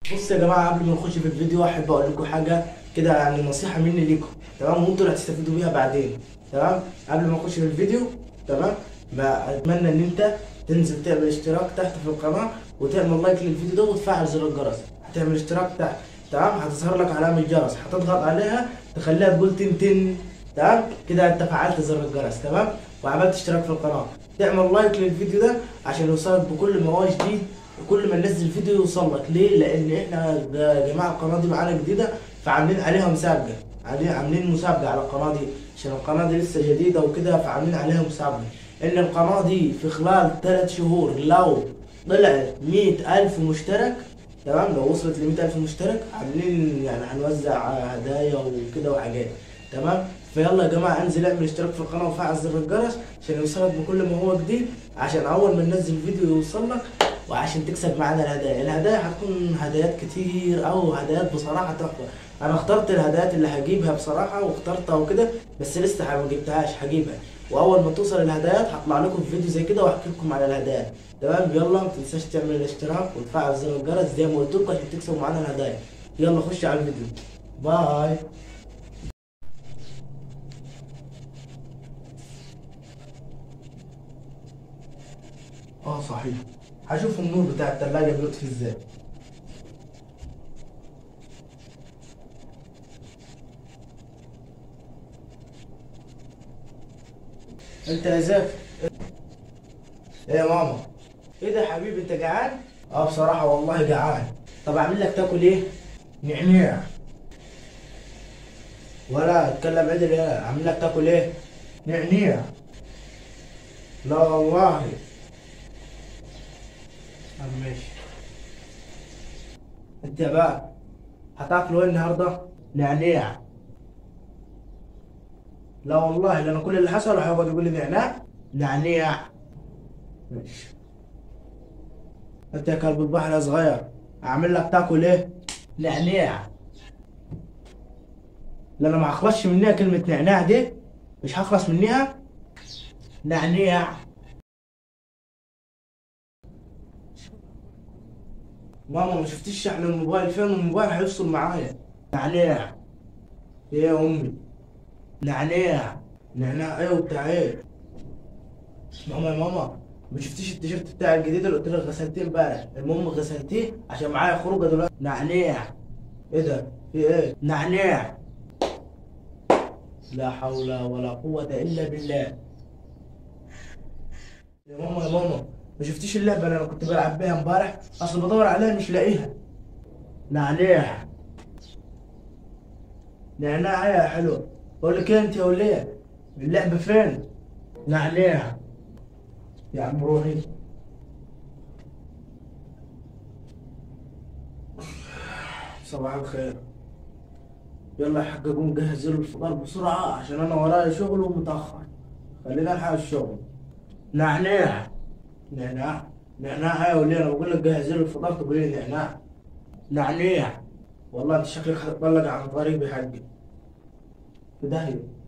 بص يا جماعه قبل ما نخش في الفيديو احب اقول لكم حاجه كده يعني نصيحه مني ليكم تمام وانتوا اللي هتستفيدوا بيها بعدين تمام قبل ما نخش في الفيديو تمام ما اتمنى ان انت تنزل تعمل اشتراك تحت في القناه وتعمل لايك للفيديو ده وتفعل زر الجرس هتعمل اشتراك تحت تمام هتظهر لك علامه الجرس هتضغط عليها تخليها تقول تن تن تمام كده انت فعلت زر الجرس تمام وعملت اشتراك في القناه تعمل لايك للفيديو ده عشان يوصلك بكل ما هو جديد كل ما ننزل فيديو يوصل لك ليه لان احنا يا جماعه القناه دي معانا جديده فعاملين عليها مسابقه عاملين عاملين مسابقه على القناه دي عشان القناه دي لسه جديده وكده فعاملين عليها مسابقه ان القناه دي في خلال ثلاث شهور لو طلعت مئة ألف مشترك تمام لو وصلت ل ألف مشترك عاملين يعني هنوزع هدايا وكده وحاجات تمام فيلا يا جماعه انزل اعمل اشتراك في القناه وفعل زر الجرس عشان يوصلك بكل ما هو جديد عشان اول ما ننزل فيديو يوصل لك وعشان تكسب معانا الهدايا الهدايا هتكون هدايات كتير او هدايات بصراحه تحفه انا اخترت الهدايات اللي هجيبها بصراحه واخترتها وكده بس لسه ما جبتهاش هجيبها واول ما توصل الهدايات هطلع لكم في فيديو زي كده واحكي لكم على الهدايا تمام يلا ما تنساش تعمل الاشتراك وتفعل زر الجرس زي ما قلت لكم عشان تكسبوا معانا الهدايا يلا خش على الفيديو باي اه صحيح هشوف النور بتاع التلاجة بيطفي ازاي انت يا زاف ايه يا ماما ايه ده يا حبيبي انت جعان اه بصراحة والله جعان طب اعمل لك تاكل ايه نعناع ولا اتكلم عدل يا اعمل لك تاكل ايه نعناع لا والله طب ماشي انت بقى هتاكلوا ايه النهارده نعناع لا والله لان كل اللي حصل هيقعد يقول لي نعناع نعناع ماشي انت يا كلب البحر يا صغير اعمل لك تاكل ايه نعناع لا انا ما هخلصش منها كلمه نعناع دي مش هخلص منها نعناع ماما ما شفتيش شحن الموبايل فين الموبايل هيفصل معايا نعناع ايه يا امي نعناع نعناع ايه وبتاع ايه ماما يا ماما ما شفتيش التيشيرت بتاع الجديد اللي قلت لك غسلتيه امبارح المهم غسلتيه عشان معايا خروجه دلوقتي نعناع ايه ده في ايه نعناع لا حول ولا قوة إلا بالله يا ماما يا ماما ما شفتيش اللعبة اللي أنا كنت بلعب بيها امبارح أصل بدور عليها مش لاقيها نعناع نعناع يا حلو بقول لك إيه أنت يا ولية اللعبة فين؟ نعناع يا عم روحي صباح الخير يلا يا حاج قوم جهز له الفطار بسرعة عشان أنا ورايا شغل ومتأخر خلينا نلحق الشغل نعناع نعناع نعناع يا ولي أنا بقول لك جهز له الفطار تقول لي نعناع نعناع والله أنت شكلك هتطلق عن طريق بحقي في داهية